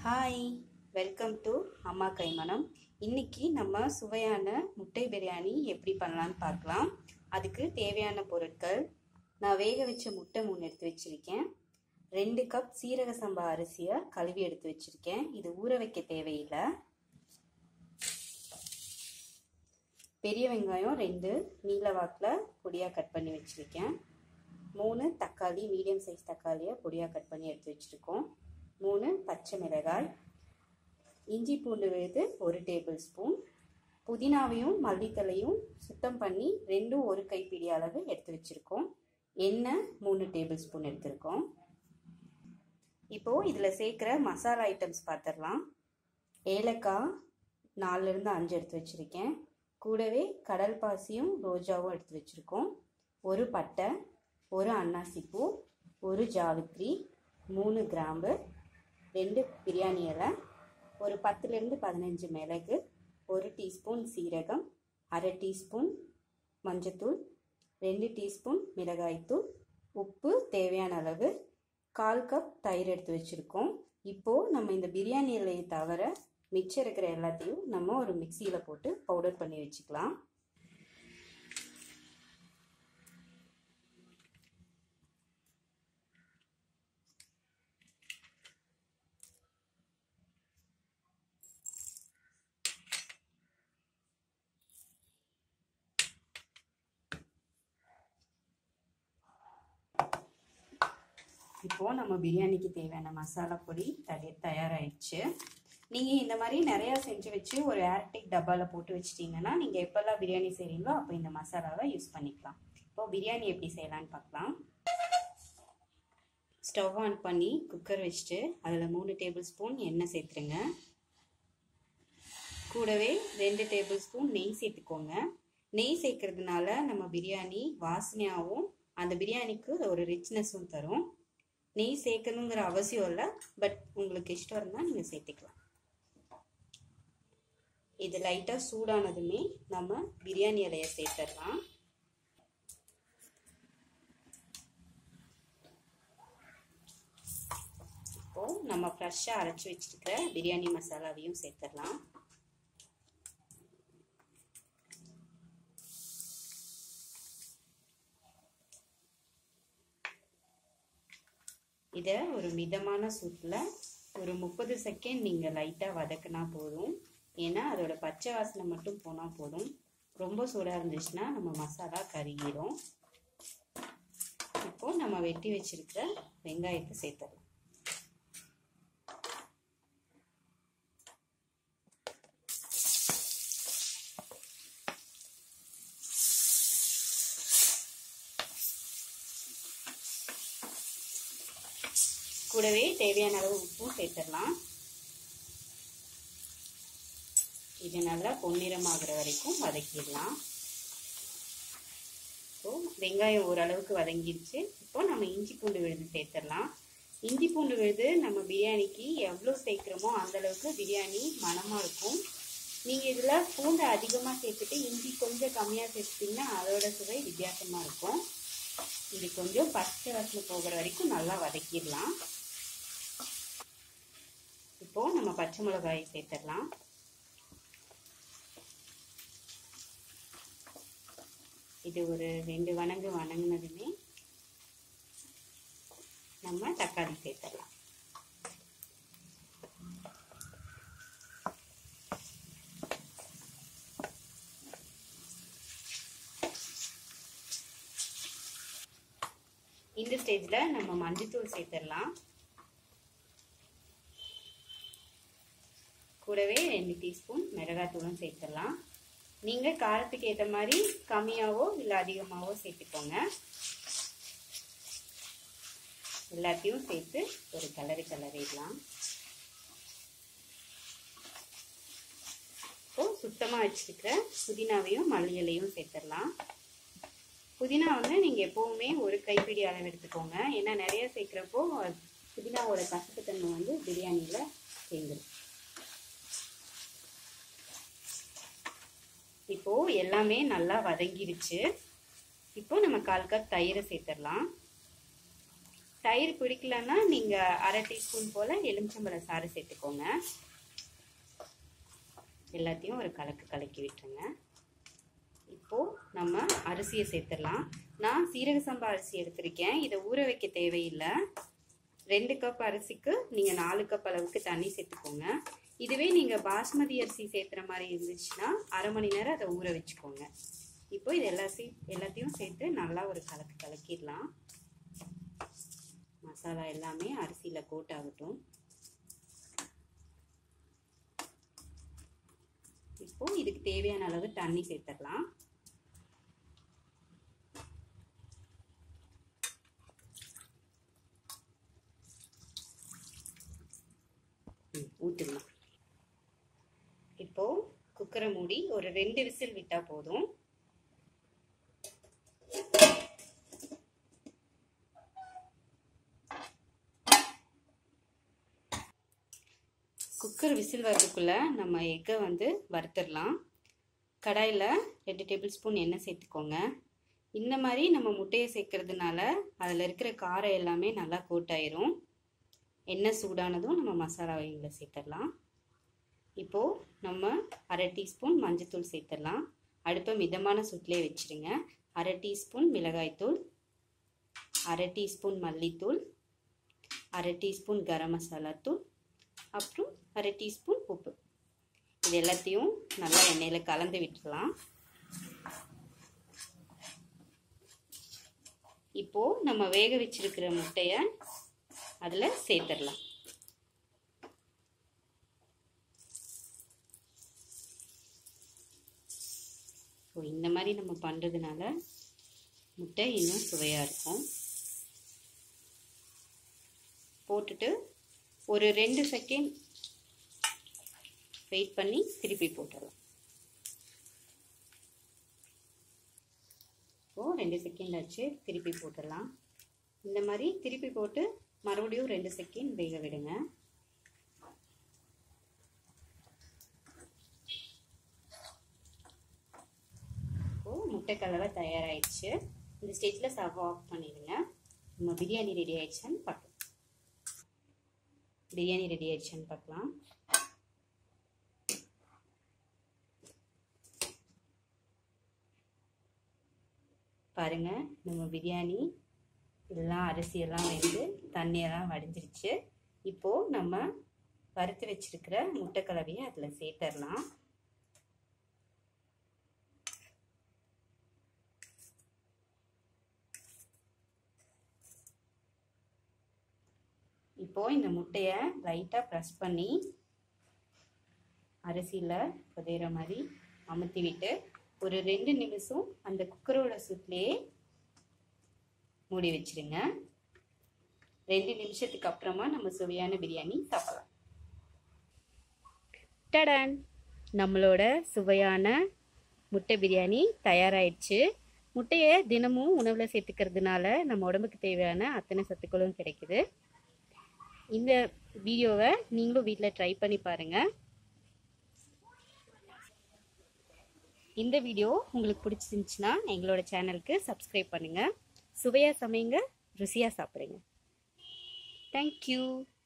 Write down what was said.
hi welcome to அம்மா கைமணம் இன்னைக்கு நம்ம சுவையான முட்டை பிரியாணி எப்படி பண்ணலான்னு பார்க்கலாம் அதுக்கு தேவையான பொருட்கள் நான் வேக வச்ச முட்டை மூணு எடுத்து வச்சிருக்கேன் ரெண்டு கப் சீரக சம்பா அரிசியை கழுவி எடுத்து வச்சிருக்கேன் இது ஊற வைக்க தேவையில்லை பெரிய வெங்காயம் ரெண்டு நீல வாக்கில் பொடியாக கட் பண்ணி வச்சுருக்கேன் மூணு தக்காளி மீடியம் சைஸ் தக்காளியை பொடியாக கட் பண்ணி எடுத்து வச்சுருக்கோம் மூணு பச்சை மிளகாய் இஞ்சி பூண்டு விழுது ஒரு டேபிள் ஸ்பூன் புதினாவையும் மல்லித்தலையும் சுத்தம் பண்ணி ரெண்டும் ஒரு கைப்பிடி அளவு எடுத்து வச்சுருக்கோம் எண்ணெய் மூணு டேபிள் ஸ்பூன் எடுத்திருக்கோம் இப்போது இதில் சேர்க்குற மசாலா ஐட்டம்ஸ் பார்த்துடலாம் ஏலக்காய் நாலுலேருந்து அஞ்சு எடுத்து வச்சுருக்கேன் கூடவே கடல் பாசியும் ரோஜாவும் எடுத்து வச்சுருக்கோம் ஒரு பட்டை ஒரு அன்னாசிப்பூ ஒரு ஜாவித்ரி மூணு கிராம்பு ரெண்டு பிரியாணி இலை ஒரு பத்துலேருந்து பதினஞ்சு மிளகு ஒரு டீஸ்பூன் சீரகம் அரை டீஸ்பூன் மஞ்சத்தூள் ரெண்டு டீஸ்பூன் மிளகாய்த்தூள் உப்பு தேவையான அளவு கால் கப் தயிர் எடுத்து வச்சுருக்கோம் இப்போது நம்ம இந்த பிரியாணி இலையை தவிர மிச்சம் இருக்கிற எல்லாத்தையும் நம்ம ஒரு மிக்சியில் போட்டு பவுடர் பண்ணி வச்சுக்கலாம் இப்போது நம்ம பிரியாணிக்கு தேவையான மசாலா பொடி தய தயாராகிடுச்சு நீங்கள் இந்த மாதிரி நிறையா செஞ்சு வச்சு ஒரு ஏர்டெக் டப்பாவில் போட்டு வச்சிட்டிங்கன்னா நீங்கள் எப்போல்லாம் பிரியாணி செய்கிறீங்களோ அப்போ இந்த மசாலாவை யூஸ் பண்ணிக்கலாம் இப்போது பிரியாணி எப்படி செய்யலான்னு பார்க்கலாம் ஸ்டவ் ஆன் பண்ணி குக்கர் வச்சுட்டு அதில் மூணு டேபிள் ஸ்பூன் எண்ணெய் சேர்த்துருங்க கூடவே ரெண்டு டேபிள் ஸ்பூன் நெய் சேர்த்துக்கோங்க நெய் சேர்க்கறதுனால நம்ம பிரியாணி வாசனையாகவும் அந்த பிரியாணிக்கு ஒரு ரிச்னஸும் தரும் நெய் சேர்க்கணுங்கிற அவசியம் இல்லை பட் உங்களுக்கு இஷ்டம் இருந்தால் நீங்கள் சேர்த்துக்கலாம் இது லைட்டாக சூடானதுமே நம்ம பிரியாணி இலையை சேர்த்துடலாம் இப்போது நம்ம ஃப்ரெஷ்ஷாக அரைச்சி வச்சுருக்கிற பிரியாணி மசாலாவையும் சேர்த்துடலாம் இதை ஒரு மிதமான சூட்டில் ஒரு முப்பது செகண்ட் நீங்கள் லைட்டாக வதக்கினா போதும் ஏன்னா அதோட பச்சை வாசனை மட்டும் போனால் போதும் ரொம்ப சூடாக இருந்துச்சுன்னா நம்ம மசாலா கருகிடும் இப்போது நம்ம வெட்டி வச்சிருக்கிற வெங்காயத்தை சேர்த்துடலாம் கூடவே தேவையான அளவு உப்பும் சேர்த்துடலாம் இது நல்லா பொன்னிறமாகிற வரைக்கும் வதக்கிடலாம் ஸோ வெங்காயம் ஓரளவுக்கு வதங்கிடுச்சு இப்போ நம்ம இஞ்சி பூண்டு விழுது சேர்த்துடலாம் இஞ்சி பூண்டு விழுது நம்ம பிரியாணிக்கு எவ்வளோ சேர்க்குறோமோ அந்தளவுக்கு பிரியாணி மனமாக இருக்கும் நீங்கள் இதில் பூண்டை அதிகமாக சேர்த்துட்டு இஞ்சி கொஞ்சம் கம்மியாக சேர்த்துட்டிங்கன்னா அதோட சுவை வித்தியாசமாக இருக்கும் இது கொஞ்சம் பச்சை வாசனை போகிற வரைக்கும் நல்லா வதக்கிடலாம் இப்போ நம்ம பச்சை மிளகாயை சேர்த்துடலாம் இது ஒரு ரெண்டு வணங்கு வணங்கினதுமே நம்ம தக்காளி சேர்த்துடலாம் இந்த ஸ்டேஜில் நம்ம மஞ்சத்தூள் சேர்த்துடலாம் கூடவே ரெண்டு டீஸ்பூன் மிளகாத்தூளும் சேர்த்துடலாம் நீங்கள் காரத்துக்கு ஏற்ற மாதிரி கம்மியாகவோ இல்லை அதிகமாகவோ சேர்த்துக்கோங்க எல்லாத்தையும் சேர்த்து ஒரு கலரி கலரிடலாம் இப்போது சுத்தமாக வச்சுருக்கிற புதினாவையும் மல்லி இலையும் சேர்த்துடலாம் புதினா வந்து நீங்கள் எப்போவுமே ஒரு கைப்பிடி அளவு எடுத்துக்கோங்க ஏன்னா நிறைய சேர்க்குறப்போ புதினாவோட கசப்புத்தன்மை வந்து பிரியாணியில் சேர்ந்துடும் இப்போது எல்லாமே நல்லா வதங்கிருச்சு இப்போ நம்ம கால் கப் தயிரை சேர்த்துடலாம் தயிர் பிடிக்கலன்னா நீங்கள் அரை டீஸ்பூன் போல் எலுமிச்சம்பழ சாறு சேர்த்துக்கோங்க எல்லாத்தையும் ஒரு கலக்கு கலக்கி விட்டுருங்க இப்போது நம்ம அரிசியை சேர்த்துடலாம் நான் சீரக சம்பா அரிசி எடுத்திருக்கேன் இதை ஊற வைக்க தேவையில்லை ரெண்டு கப் அரிசிக்கு நீங்கள் நாலு கப் அளவுக்கு தண்ணி சேர்த்துக்கோங்க இதுவே நீங்கள் பாஸ்மதி அரிசி சேர்த்துற மாதிரி இருந்துச்சுன்னா அரை மணி நேரம் அதை ஊற வச்சுக்கோங்க இப்போ இது எல்லாத்தையும் எல்லாத்தையும் சேர்த்து நல்லா ஒரு கலக்கு கலக்கிடலாம் மசாலா எல்லாமே அரிசியில் கோட் ஆகட்டும் இப்போ இதுக்கு தேவையான அளவு தண்ணி சேர்த்துடலாம் ஊற்றிடலாம் இப்போ குக்கரை மூடி ஒரு ரெண்டு விசில் விட்டா போதும் குக்கர் விசில் வர்றதுக்குள்ள நம்ம எக்கை வந்து வறுத்துடலாம் கடாயில் ரெண்டு டேபிள் ஸ்பூன் எண்ணெய் சேர்த்துக்கோங்க இந்த மாதிரி நம்ம முட்டையை சேர்க்கறதுனால அதில் இருக்கிற காரம் எல்லாமே நல்லா கோட்டாயிரும் எண்ணெய் சூடானதும் நம்ம மசாலா வகைகளை சேர்த்துடலாம் இப்போது நம்ம அரை டீஸ்பூன் மஞ்சத்தூள் சேர்த்துடலாம் அடுப்பை மிதமான சுட்டிலே வச்சுருங்க அரை டீஸ்பூன் மிளகாய்த்தூள் அரை டீஸ்பூன் மல்லித்தூள் அரை டீஸ்பூன் கரம் மசாலா தூள் அப்புறம் அரை டீஸ்பூன் உப்பு இது எல்லாத்தையும் நல்லா எண்ணெயில் கலந்து விட்டுடலாம் இப்போது நம்ம வேக வச்சிருக்கிற முட்டையை அதில் சேர்த்துடலாம் ஸோ இந்த மாதிரி நம்ம பண்ணுறதுனால முட்டை இன்னும் சுவையாக இருக்கும் போட்டுட்டு ஒரு ரெண்டு செகண்ட் வெயிட் பண்ணி திருப்பி போட்டுடலாம் இப்போது ரெண்டு செகண்ட் ஆச்சு திருப்பி போட்டுடலாம் இந்த மாதிரி திருப்பி போட்டு மறுபடியும் ரெண்டு செகண்ட் வேக விடுங்க இப்போது முட்டை கலவை தயாராகிடுச்சு இந்த ஸ்டேஜில் ஸ்டவ் ஆஃப் பண்ணிடுங்க நம்ம பிரியாணி ரெடி ஆயிடுச்சான்னு பார்க்கலாம் பிரியாணி ரெடி ஆயிடுச்சான்னு பார்க்கலாம் பாருங்க நம்ம பிரியாணி எல்லாம் அரிசியெல்லாம் வெந்து தண்ணியெல்லாம் வடிஞ்சிருச்சு இப்போது நம்ம வறுத்து வச்சிருக்கிற முட்டை கலவையை அதில் சேர்த்துடலாம் இப்போது இந்த முட்டையை லைட்டாக ப்ரெஸ் பண்ணி அரிசியில் புதையிற மாதிரி அமுத்தி விட்டு ஒரு ரெண்டு நிமிஷம் அந்த குக்கரோட சுட்லேயே மூடி வச்சிருங்க ரெண்டு நிமிஷத்துக்கு அப்புறமா நம்ம சுவையான பிரியாணி சாப்பிடலாம் டடன் நம்மளோட சுவையான முட்டை பிரியாணி தயாராயிடுச்சு முட்டையை தினமும் உணவில் சேர்த்துக்கிறதுனால நம்ம உடம்புக்கு தேவையான அத்தனை சத்துக்களும் கிடைக்குது இந்த வீடியோவை நீங்களும் வீட்டில் ட்ரை பண்ணி பாருங்கள் இந்த வீடியோ உங்களுக்கு பிடிச்சிருந்துச்சுன்னா எங்களோட சேனலுக்கு சப்ஸ்கிரைப் பண்ணுங்கள் சுவையாக சமைங்க ருசியாக சாப்பிடுங்க தேங்க்யூ